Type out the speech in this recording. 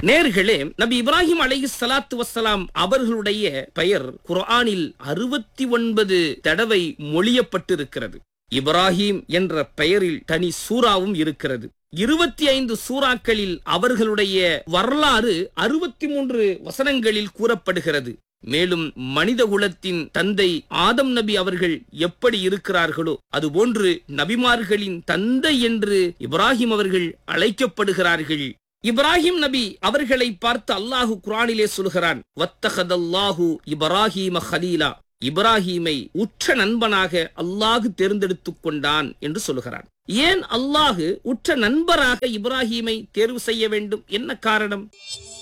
நேர்களே நபி இப்ராஹிம் அலைஹி ஸலாத்து வஸ்ஸலாம் அவர்களுடைய பெயர் குர்ஆனில் அறுபத்தி ஒன்பது தடவை மொழியப்பட்டிருக்கிறது இப்ராஹிம் என்ற பெயரில் தனி சூறாவும் இருக்கிறது இருபத்தி ஐந்து சூறாக்களில் அவர்களுடைய வரலாறு அறுபத்தி மூன்று வசனங்களில் கூறப்படுகிறது மேலும் மனித குலத்தின் தந்தை ஆதம் நபி அவர்கள் எப்படி இருக்கிறார்களோ அதுபோன்று நபிமார்களின் தந்தை என்று இப்ராஹிம் அவர்கள் அழைக்கப்படுகிறார்கள் இப்ராஹிம் நபி அவர்களை பார்த்து அல்லாஹு குரானிலே சொல்கிறான் வத்தகதல்லாஹு இப்ராஹிம ஹலீலா இப்ராஹீமை உற்ற நண்பனாக அல்லாஹு தேர்ந்தெடுத்துக் கொண்டான் என்று சொல்கிறான் ஏன் அல்லாஹு உற்ற நண்பராக இப்ராஹீமை தேர்வு செய்ய வேண்டும் என்ன காரணம்